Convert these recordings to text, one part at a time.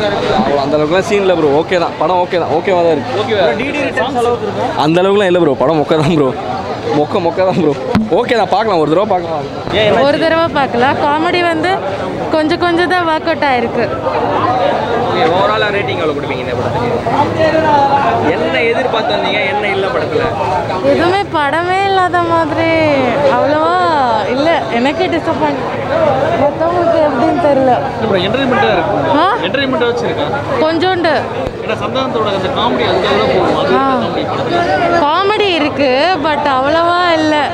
அவ்வளோ அந்த அளவுக்குலாம் சீன் இல்லை ப்ரோ ஓகே தான் படம் ஓகே தான் ஓகேவா தான் இருக்கு ஓகே அந்த அளவுக்குலாம் இல்லை ப்ரோ படம் மொக்க தான் ப்ரோ மொக்க மொக்க தான் ப்ரோ ஓகே தான் பார்க்கலாம் ஒரு தடவை பார்க்கலாம் ஒரு தடவை பார்க்கலாம் காமெடி வந்து கொஞ்சம் கொஞ்சம் தான் ஒர்க் அவுட் ஆயிருக்கு ஓவராலாக ரேட்டிங் எவ்வளோ கொடுப்பீங்க இந்த படத்துக்கு என்ன எதிர்பார்த்து வந்தீங்க என்ன இல்லை படத்தில் எதுவுமே படமே இல்லாத மாதிரி அவ்வளோவா இல்லை எனக்கே டிசப்பாயிண்ட் மற்றவங்களுக்கு எப்படின்னு தெரியல அப்புறம் என்டர்டைன்மெண்ட்டாக இருக்கும் ஆ என்டர்டைன்மெண்ட்டாக வச்சுருக்கேன் கொஞ்சோண்டு ஏன்னா சந்தானத்தோட அந்த காமெடி அதுக்காக தான் போகும் அது ஆ காமெடி படத்தில் காமெடி இருக்கு பட் அவ்வளவா இல்லை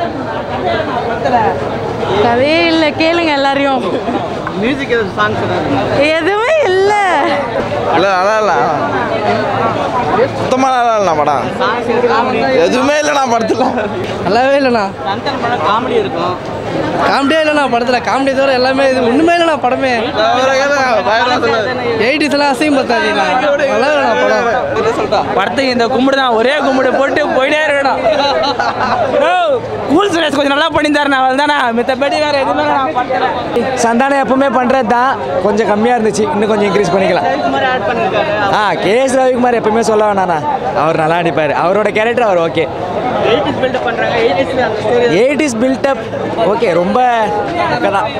கதையே இல்லை கேளுங்க எல்லாரையும் மியூசிக் எதாவது சாங்ஸ் ஏதாவது எதுவுமே இல்லை இல்லை நல்லா இல்லை சுத்தமாக நல்லா இல்லைண்ணா படம் எதுவுமே இல்லைண்ணா படத்தில் நல்லாவே இல்லைண்ணா சந்தன் படம் காமெடி இருக்கும் காமெடியே இல்லைண்ணா படத்தில் காமெடி தவிர எல்லாமே இது ஒன்றுமே இல்லைண்ணா படமே எயிட்டிஸ்லாம் அசிங்கம் பார்த்தாதீங்களா நல்லா இல்லைண்ணா படம் படத்துக்கு இந்த கும்பிடு தான் ஒரே கும்பிடு போட்டு போயிட்டே இருக்கணும் கூல் சுரேஷ் கொஞ்சம் நல்லா பண்ணியிருந்தாருண்ணா அவள் தானே மித்தபடி வேற எதுவுமே நான் படத்துல சந்தானம் எப்பவுமே பண்ணுறது தான் கொஞ்சம் கம்மியாக இருந்துச்சு இன்னும் கொஞ்சம் இன்க்ரீஸ் பண்ணிக்கலாம் குமார் ஆட் பண்ணியிருக்காரு ஆ கேஎஸ் ரவிக்குமார் எப்பவுமே சொல்ல வேணாண்ணா அவர் நல்லா நடிப்பார் அவரோட கேரக்டர் அவர் ஓகே எயிட்டிஸ் பில்டப் பண்ணுறாங்க எயிட்டிஸ் அந்த ஸ்டோரி எயிட்டிஸ் பில்டப் ஓகே ரொம்ப ஓகே தான்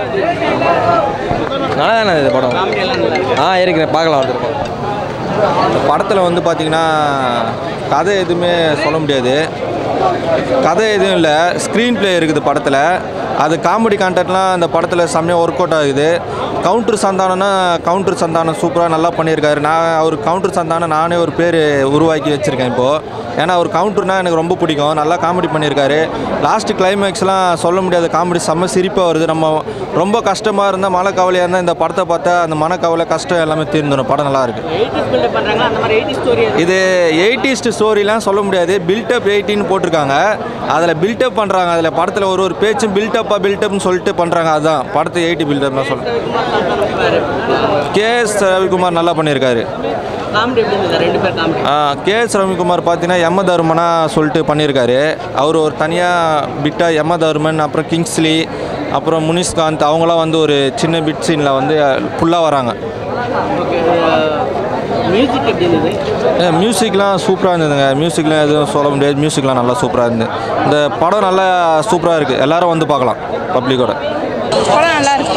நல்லா தானே இது படம் காமெடி எல்லாம் நல்லா இருக்கு ஆ இருக்கிறேன் பார்க்கலாம் ஒரு தடவை படத்தில் வந்து பார்த்தீங்கன்னா கதை எதுவுமே சொல்ல முடியாது கதை எதுவும் இல்லை ஸ்க்ரீன் ப்ளே இருக்குது படத்தில் அது காமெடி கான்டென்ட்லாம் அந்த படத்தில் செம்மையாக ஒர்க் அவுட் ஆகுது கவுண்டர் சந்தானம்னா கவுண்டர் சந்தானம் சூப்பராக நல்லா பண்ணியிருக்காரு நான் அவர் கவுண்டர் சந்தானம் நானே ஒரு பேர் உருவாக்கி வச்சுருக்கேன் இப்போது ஏன்னா அவர் கவுண்டர்னால் எனக்கு ரொம்ப பிடிக்கும் நல்லா காமெடி பண்ணியிருக்காரு லாஸ்ட் கிளைமேக்ஸ்லாம் சொல்ல முடியாத காமெடி செம்ம சிரிப்பாக வருது நம்ம ரொம்ப கஷ்டமாக இருந்தால் மன கவலையாக இருந்தால் இந்த படத்தை பார்த்தா அந்த மனக்கவலை கஷ்டம் எல்லாமே தீர்ந்துடும் படம் நல்லா இருக்கு எயிட்டிஸ் பில்டப் பண்ணுறாங்களா அந்த மாதிரி எயிட்டிஸ் ஸ்டோரி இது எயிட்டிஸ்ட் ஸ்டோரிலாம் சொல்ல முடியாது பில்டப் எயிட்டின்னு போட்டிருக்காங்க அதில் பில்டப் பண்ணுறாங்க அதில் படத்தில் ஒரு ஒரு பேச்சும் பில்டப்பாக பில்டப்னு சொல்லிட்டு பண்ணுறாங்க அதுதான் படத்தை எயிட்டி பில்டப் தான் சொல்ல கேஎஸ் ரவிக்குமார் நல்லா பண்ணியிருக்காரு காமெடி எப்படி இருந்தது ரெண்டு பேர் காமெடி கேஎஸ் ரவிக்குமார் பார்த்தீங்கன்னா யம தர்மனா சொல்லிட்டு பண்ணியிருக்காரு அவர் ஒரு தனியாக பிட்டாக யம தர்மன் அப்புறம் கிங்ஸ்லி அப்புறம் முனிஷ்காந்த் அவங்களாம் வந்து ஒரு சின்ன பிட் சீனில் வந்து ஃபுல்லாக வராங்க ஓகே மியூசிக் எப்படி இருந்தது மியூசிக்லாம் சூப்பராக இருந்ததுங்க மியூசிக்லாம் எதுவும் சொல்ல முடியாது மியூசிக்லாம் நல்லா சூப்பராக இருந்தது இந்த படம் நல்லா சூப்பராக இருக்குது எல்லாரும் வந்து பார்க்கலாம் பப்ளிக்கோட படம் நல்லா இருக்கு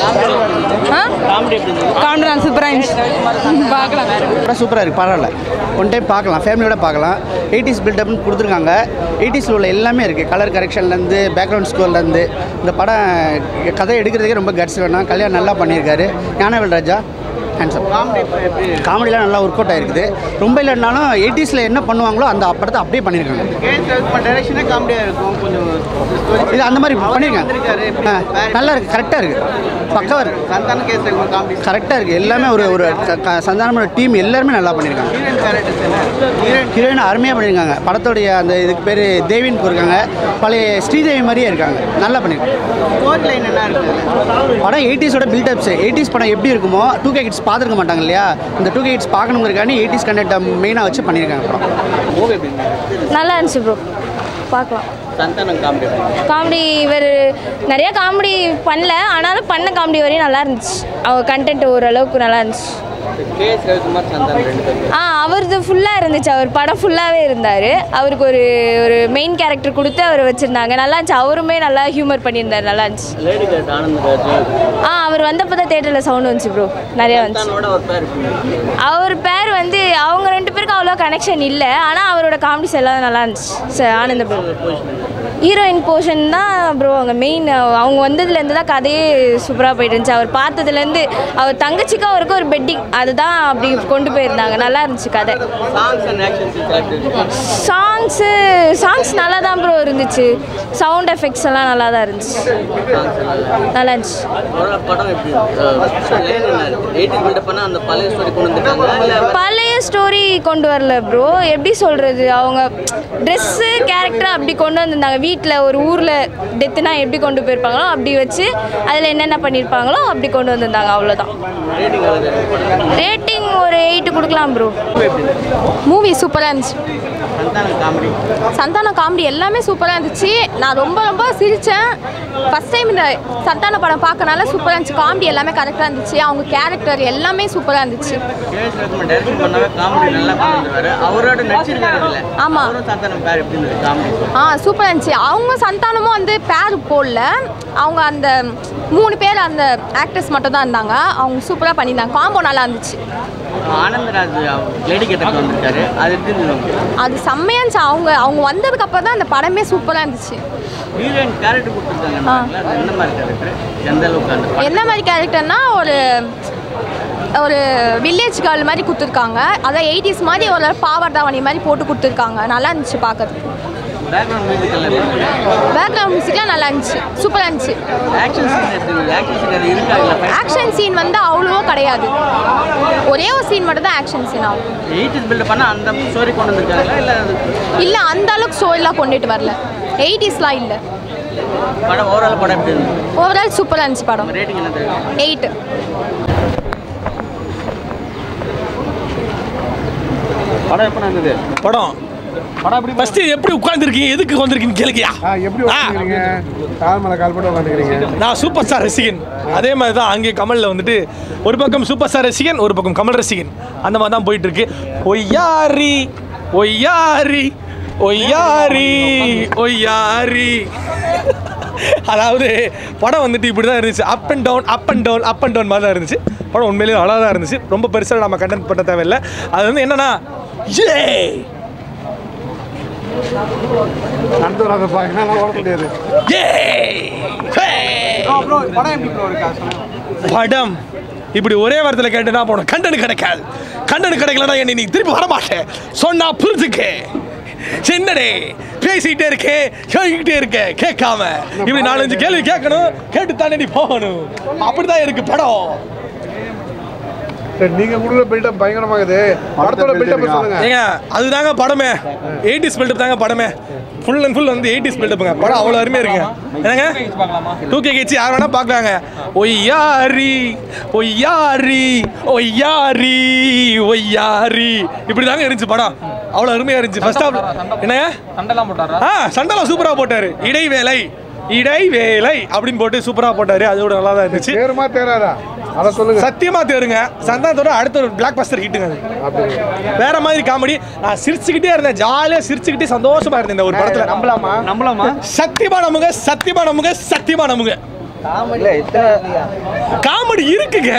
ஆ காமெடி எப்படி இருந்தது காமெடி சூப்பராக இருந்துச்சு பார்க்கலாம் படம் சூப்பராக இருக்குது பரவாயில்ல ஒன் டைம் பார்க்கலாம் ஃபேமிலியோட பார்க்கலாம் எயிட்டிஸ் பில்டப்னு கொடுத்துருக்காங்க எயிட்டிஸில் உள்ள எல்லாமே இருக்குது கலர் கரெக்ஷன்லேருந்து பேக்ரவுண்ட் ஸ்கோர்லேருந்து இந்த படம் கதை எடுக்கிறதுக்கே ரொம்ப கட்ஸ் வேணும் கல்யாணம் நல்லா பண்ணியிருக்காரு ஞானவேல் ராஜா ஹேண்ட்ஸப் காமெடி காமெடிலாம் நல்லா ஒர்க் அவுட் ஆயிருக்குது ரொம்ப இல்லைனாலும் எயிட்டிஸில் என்ன பண்ணுவாங்களோ அந்த படத்தை அப்படியே பண்ணியிருக்காங்க டைரக்ஷனே காமெடியாக இருக்கும் கொஞ்சம் இது அந்த மாதிரி பண்ணியிருக்காங்க ஆ, நல்லா இருக்குது கரெக்டாக இருக்குது பக்காவாக இருக்குது சந்தான கேஸ் காமெடி கரெக்டாக இருக்குது எல்லாமே ஒரு ஒரு க- க- சந்தானமோட டீம் எல்லாருமே நல்லா பண்ணியிருக்காங்க ஹீரோயின் கேரக்டர்ஸ் என்ன ஹீரோயின் அருமையாக பண்ணியிருக்காங்க படத்தோடைய அந்த இதுக்கு பேர் தேவின்னு இருக்காங்க பழைய ஸ்ரீதேவி மாதிரியே இருக்காங்க நல்லா பண்ணியிருக்காங்க ஸ்டோரி லைன் என்ன இருக்குது படம் எயிட்டிஸோட பில்டப்ஸ் எயிட்டிஸ் படம் எப்படி இருக்குமோ டூ கே கிட்ஸ் பார்த்துருக்க மாட்டாங்க இல்லையா இந்த டூ கே கிட்ஸ் பார்க்கணுங்கிறக்காண்டி எயிட்டிஸ் கண்டென்ட்டை மெயினாக வச்சு பண்ணியிருக்காங்க படம் மூவி எப்படி இருந்தது நல்லா இருந்துச்சு ப்ரோ பார்க்கலாம் சந்தானம் காமெடி எப்படி இருந்தது? காமெடி இவர் நிறைய காமெடி பண்ணல ஆனாலும் பண்ண காமெடி வரையும் நல்லா இருந்துச்சு அவர் கண்டென்ட் ஓரளவுக்கு நல்லா இருந்துச்சு கேஎஸ் ரவிக்குமார் சந்தானம் ரெண்டு பேரும் ஆ அவரது ஃபுல்லாக இருந்துச்சு அவர் படம் ஃபுல்லாகவே இருந்தார் அவருக்கு ஒரு ஒரு மெயின் கேரக்டர் கொடுத்து அவர் வச்சுருந்தாங்க நல்லா இருந்துச்சு அவருமே நல்லா ஹியூமர் பண்ணியிருந்தார் நல்லா இருந்துச்சு லேடி கேட் ஆனந்த் ராஜ் ஆ அவர் வந்தப்போ தான் தேட்டரில் சவுண்ட் வந்துச்சு ப்ரோ நிறையா வந்துச்சு சந்தானோட ஒரு பேர் இருக்கு அவர் பேர் வந்து அவங்க ரெண்டு பேருக்கும் அவ்வளோ கனெக்ஷன் இல்லை ஆனால் அவரோட காமெடிஸ் எல்லாம் நல்லா இருந்துச்சு ச- ஆனந்த ப்ரோ ஹீரோயின் போர்ஷன் தான் ப்ரோ அவங்க மெயின் அவங்க வந்ததுலேருந்து தான் கதையே சூப்பராக போயிட்டு இருந்துச்சு அவர் பார்த்ததுலேருந்து அவர் தங்கச்சிக்கும் அவருக்கும் ஒரு பெட்டிங் அதுதான் அப்படி கொண்டு போயிருந்தாங்க நல்லா இருந்துச்சு கதை songs and action scenes songs songs நல்லா தான் ப்ரோ இருந்துச்சு சவுண்ட் எஃபெக்ட்ஸ் எல்லாம் நல்லா தான் இருந்துச்சு நல்லா இருந்துச்சு ஒரு படம் எப்படி லைன் என்ன இருக்கு எயிட்டி பில்டப் பண்ணால் அந்த பழைய ஸ்டோரி கொண்டு வந்துருக்காங்க இல்லை பழைய ஸ்டோரி கொண்டு வரல ப்ரோ எப்படி சொல்கிறது அவங்க ட்ரெஸ்ஸு கேரக்டர் அப்படி கொண்டு வந்திருந்தாங்க வீட்டில் ஒரு ஊரில் டெத்துனா எப்படி கொண்டு போயிருப்பாங்களோ அப்படி வச்சு அதில் என்னென்ன பண்ணியிருப்பாங்களோ அப்படி கொண்டு வந்திருந்தாங்க அவ்வளோதான் ரேட்டிங் ரேட்டிங் ஒரு எயிட் எயிட்டு கொடுக்கலாம் ப்ரோ மூவி சூப்பராக இருந்துச்சு சந்தான காமெடி எல்லாமே சூப்பராக இருந்துச்சு நான் ரொம்ப ரொம்ப சிரித்தேன் ஃபஸ்ட் டைம் இந்த சந்தான படம் பார்க்கறனால சூப்பராக இருந்துச்சு காமெடி எல்லாமே கரெக்டாக இருந்துச்சு அவங்க கேரக்டர் எல்லாமே சூப்பராக இருந்துச்சு கேஎஸ் ரகுமான் டைரக்ஷன் பண்ணவே காமெடி நல்லா கொண்டு வந்துருவாரு அவரோட நடிச்சிருக்காரு இல்ல ஆமா. அவரும் சந்தானம் பேர் எப்படி இருந்தது காமெடி ஆ சூப்பராக இருந்துச்சு அவங்க சந்தானமும் வந்து பேர் போடல அவங்க அந்த மூணு பேர் அந்த ஆக்டர்ஸ் மட்டும் தான் இருந்தாங்க அவங்க சூப்பராக பண்ணியிருந்தாங்க காம்போ நல்லா இருந்துச்சு ஆனந்தராஜ் லேடி கேட்டக்கு வந்திருக்காரு அது எப்படி இருந்தது உங்களுக்கு? அது செம்மையா இருந்துச்சு அவங்க அவங்க வந்ததுக்கு அப்புறம் தான் அந்த படமே சூப்பராக இருந்துச்சு ஹீரோயின் கேரக்டர் கொடுத்துருக்காங்க அது என்ன மாதிரி கேரக்டர் எந்த அளவுக்கு அந்த படம் என்ன மாதிரி கேரக்டர்னா ஒரு ஒரு வில்லேஜ் கேர்ள் மாதிரி கொடுத்துருக்காங்க அதான் எயிட்டிஸ் மாதிரி ஒரு பாவர் தாவணி மாதிரி போட்டு கொடுத்துருக்காங்க நல்லா இருந்துச்சு பார்க்கறதுக்கு பேக்ரவுண்ட் மியூசிக் எல்லாம் எப்படி பேக்ரவுண்ட் மியூசிக்லாம் நல்லா இருந்துச்சு சூப்பராக இருந்துச்சு ஆக்ஷன் சீன் எப்படி இருந்தது ஆக்ஷன் சீன் அது இருக்கா இல்ல ஆக்ஷன் சீன் வந்து அவ்வளோவா கிடையாது ஒரே ஒரு சீன் மட்டும் தான் ஆக்ஷன் சீன் ஆகும் எயிட்டிஸ் பில்ட் பண்ண அந்த ஸ்டோரி கொண்டு வந்திருக்காங்களா இல்ல அது இல்லை அந்த அளவுக்கு ஸ்டோரிலாம் கொண்டுட்டு வரல எயிட்டிஸ்லாம் இல்லை படம் ஓவரால் படம் எப்படி இருந்தது ஓவரால் சூப்பராக இருந்துச்சு படம் ரேட்டிங் என்ன தெரியும் எயிட்டு படம் எப்போ நடந்தது படம் ஃபர்ஸ்ட் எப்படி உட்கார்ந்துருக்கீங்க எதுக்கு வந்திருக்கீங்க கேளுக்கியா எப்படி உட்காந்துக்கிறீங்க கால் மேலே கால் போட்டு உட்காந்துக்கிறீங்க நான் சூப்பர் ஸ்டார் ரசிகன் அதே மாதிரி தான் அங்கே கமலில் வந்துட்டு ஒரு பக்கம் சூப்பர் ஸ்டார் ரசிகன் ஒரு பக்கம் கமல் ரசிகன் அந்த மாதிரி தான் போயிட்டு இருக்கு ஒய்யாரி ஒய்யாரி ஒய்யாரி ஒய்யாரி அதாவது படம் வந்துட்டு இப்படி தான் இருந்துச்சு up and down up and down up and down மாதிரி தான் இருந்துச்சு படம் உண்மையிலேயே அழகாக தான் இருந்துச்சு ரொம்ப பெருசாக நம்ம கண்டென்ட் பண்ண தேவையில்லை அது வந்து என்னன்னா ஏ அடுத்த ஒரு அதை பார்க்கணும் ஓட முடியாது படம் இப்படி ஒரே வாரத்தில் கேட்டுனா போனோம் கண்டனு கிடைக்காது கண்டனு கிடைக்கலனா என்னை நீ திருப்பி வர மாட்டேன் சொன்னா புரிஞ்சுக்க சின்னடே பேசிக்கிட்டே இருக்கேன் கேட்டுக்கிட்டே இருக்கேன் கேட்காம இப்படி நாலஞ்சு கேள்வி கேட்கணும் கேட்டு தானே நீ போகணும் அப்படிதான் இருக்கு படம் சரி நீங்க கொடுக்குற பில்டப் பயங்கரமாகுது படத்தோட பில்டப் சொல்லுங்க ஏங்க அதுதாங்க படமே எயிட்டிஸ் பில்டப் தாங்க படமே ஃபுல் அண்ட் ஃபுல் வந்து எயிட்டிஸ் பில்டப்புங்க படம் அவ்வளோ அருமையாக இருக்குங்க என்னங்க டூ கே கேச்சு யார் வேணா பார்க்கலாங்க ஒய்யாரி ஒய்யாரி ஒய்யாரி ஒய்யாரி இப்படி தாங்க இருந்துச்சு படம் அவ்வளோ அருமையாக இருந்துச்சு ஃபர்ஸ்ட் ஹாஃப் என்னங்க சண்டைலாம் போட்டாரா ஆ சண்டெல்லாம் சூப்பராக போட்டாரு இடைவேளை இடைவேளை அப்படின்னு போட்டு சூப்பராக போட்டாரு அதோட நல்லா தான் இருந்துச்சு தேருமா தேராதா அதை சொல்லுங்க சத்தியமா தேருங்க சந்தானத்தோட அடுத்த ஒரு பிளாக் பஸ்டர் ஹிட்டுங்க அது வேற மாதிரி காமெடி நான் சிரிச்சுக்கிட்டே இருந்தேன் ஜாலியா சிரிச்சுக்கிட்டே சந்தோஷமா இருந்தேன் இந்த ஒரு படத்துல நம்பலாமா நம்பலாமா சத்தியமா நம்புங்க சத்தியமா நம்புங்க சத்தியமா நம்புங்க காமெடி இருக்குங்க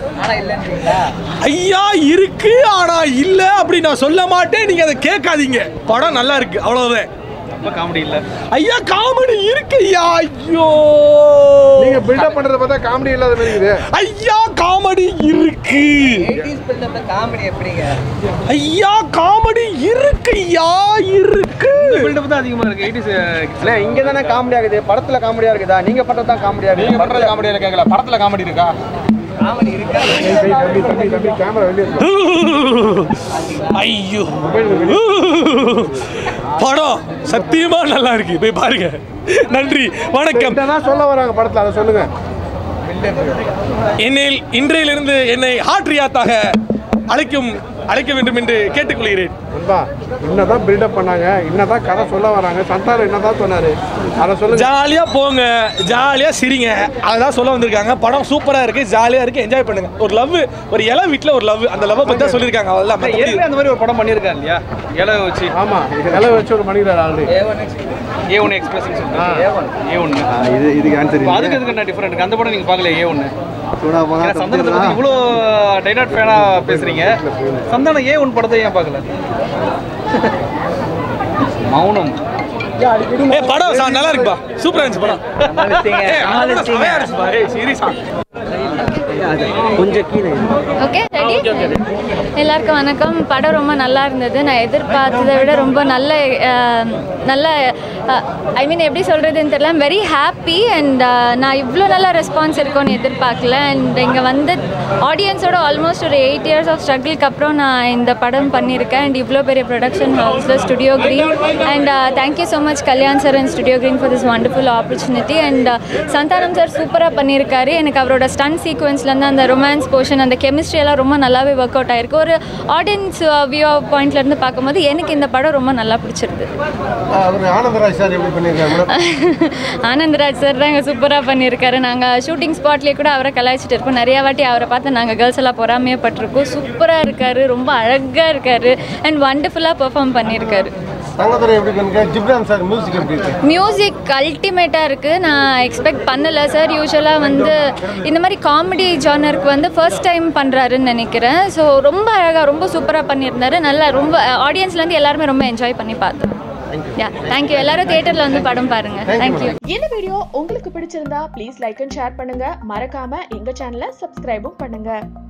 ஐயா இருக்கு ஆனா இல்ல அப்படி நான் சொல்ல மாட்டேன் நீங்க அதை கேட்காதீங்க படம் நல்லா இருக்கு அவ்வளவுதான் ரொம்ப காமெடி இல்ல ஐயா காமெடி இருக்கு ஐயா ஐயோ நீங்க பில்டப் பண்றத பார்த்தா காமெடி இல்லாத மாதிரி இருக்குது ஐயா காமெடி இருக்கு காமெடி எப்படிங்க ஐயா காமெடி இருக்கு ஐயா இருக்கு பில்டப் தான் அதிகமா இருக்கு எயிட்டிஸ் இல்ல இங்க தானே காமெடி ஆகுது படத்துல காமெடியா இருக்குதா நீங்க படம் தான் காமெடியா இருக்கு படத்துல காமெடியா கேட்கல படத்துல காமெடி இருக்கா தம்பி தம்பி தம்பி தம்பி கேமரா வெளியே இருக்கு. ஐயோ படம் சத்தியமா நல்லா இருக்கு போய் பாருங்க நன்றி வணக்கம் என்னதான் சொல்ல வராங்க படத்துல அதை சொல்லுங்க என்னில் இன்றையிலிருந்து என்னை ஹாட்ரியாத்தாக அழைக்கும் அழைக்க வேண்டும் என்று கேட்டுக்கொள்கிறேன் நண்பா என்னதான் பில்டப் பண்ணாங்க என்னதான் கதை சொல்ல வராங்க சந்தானம் என்னதான் சொன்னாரு அதை சொல்லுங்க ஜாலியா போங்க ஜாலியா சிரிங்க அதான் சொல்ல வந்திருக்காங்க படம் சூப்பரா இருக்கு ஜாலியா இருக்கு என்ஜாய் பண்ணுங்க ஒரு லவ் ஒரு இலை வீட்ல ஒரு லவ் அந்த லவ் பத்தி தான் சொல்லியிருக்காங்க அவ்வளவுதான் மத்தபடி- ஏற்கனவே அந்த மாதிரி ஒரு படம் பண்ணியிருக்காரு இல்லையா இலை வச்சு ஆமா நிலவு வச்சு ஒரு மணிக்கிறார் already A one express A ஒன்று இது இதுக்கு ஆன்சர் அதுக்கு எதுக்கு என்ன டிஃபரெண்ட் அந்த படம் நீங்க பார்க்கல ஏ ஒன்று சந்தானத்தை பத்தி இவ்வளோ டைனாட் ஃபேனா பேசுறீங்க சந்தானம் ஏ ஒன் படத்தை ஏன் பார்க்கல மௌனம் ஏய் படம் சா- நல்லா இருக்குப்பா சூப்பரா இருந்துச்சு படம் ஏய், அதோட செமையா இருந்துச்சுப்பா. ஏய், serious ஆ. கொஞ்சம் கீழே ஓகே ரெடி எல்லாருக்கும் வணக்கம் படம் ரொம்ப நல்லா இருந்தது நான் எதிர்பார்த்ததை விட ரொம்ப நல்ல அஹ், நல்ல ஐ மீன் எப்படி சொல்கிறதுன்னு தெரியல வெரி ஹாப்பி ஹாப்பி அண்ட் நான் இவ்வளோ நல்ல ரெஸ்பான்ஸ் இருக்கும்னு எதிர்பார்க்கல அண்ட் இங்கே வந்து ஆடியன்ஸோட ஆல்மோஸ்ட் ஒரு எயிட் இயர்ஸ் ஆஃப் ஸ்ட்ரகிள்க்கு அப்புறம் நான் இந்த படம் பண்ணியிருக்கேன் அண்ட் இவ்வளோ பெரிய ப்ரொடக்ஷன் ஹவுஸில் Studio Green and thank you so much Kalyan sir and Studio Green for this wonderful opportunity and Santhanam sir சூப்பராக பண்ணியிருக்காரு எனக்கு அவரோட ஸ்டன் சீக்வன்ஸ்லேருந்து அந்த ரொமான்ஸ் போர்ஷன் அந்த chemistry எல்லாம் ரொம்ப நல்லாவே ஒர்க் அவுட் ஆயிருக்கு ஒரு ஆடியன்ஸ் வியூ பாயிண்ட்லேருந்து பார்க்கும்போது எனக்கு இந்த படம் ரொம்ப நல்லா பிடிச்சிருக்கு அவர் ஆனந்தராஜ் சார் எப்படி பண்ணியிருக்காரு மேடம் ஆனந்தராஜ் சார் தான் இங்கே சூப்பராக பண்ணியிருக்காரு நாங்கள் ஷூட்டிங் ஸ்பாட்லேயே கூட அவரை கலாய்ச்சிட்டு இருப்போம் நிறையா வாட்டி அவரை பார்த்து நாங்கள் கேர்ள்ஸ் எல்லாம் பொறாமையே பட்டிருக்கோம் சூப்பராக இருக்காரு ரொம்ப அழகாக இருக்காரு அண்ட் வண்டர்ஃபுல்லாக பெர்ஃபார்ம் பண்ணியிருக்காரு தங்கத்துறை எப்படி பண்ணிருக்காரு ஜிப்ரான் சார் மியூசிக் எப்படி இருக்கு மியூசிக் அல்டிமேட்டாக இருக்குது நான் எக்ஸ்பெக்ட் பண்ணலை சார் யூஸ்வலாக வந்து இந்த மாதிரி காமெடி ஜானருக்கு வந்து ஃபர்ஸ்ட் டைம் பண்ணுறாருன்னு நினைக்கிறேன் ஸோ ரொம்ப அழகாக ரொம்ப சூப்பராக பண்ணியிருந்தாரு நல்லா ரொம்ப ஆடியன்ஸ்லேருந்து எல்லாருமே ரொம்ப என்ஜாய் பண்ணி பார்த்தோம் யா தேங்க்யூ எல்லாரும் தியேட்டரில் வந்து படம் பாருங்கள் தேங்க்யூ இந்த வீடியோ உங்களுக்கு பிடிச்சிருந்தா ப்ளீஸ் லைக் அண்ட் ஷேர் பண்ணுங்க மறக்காம எங்க சேனலை சப்ஸ்கிரைபும் பண்ணுங்க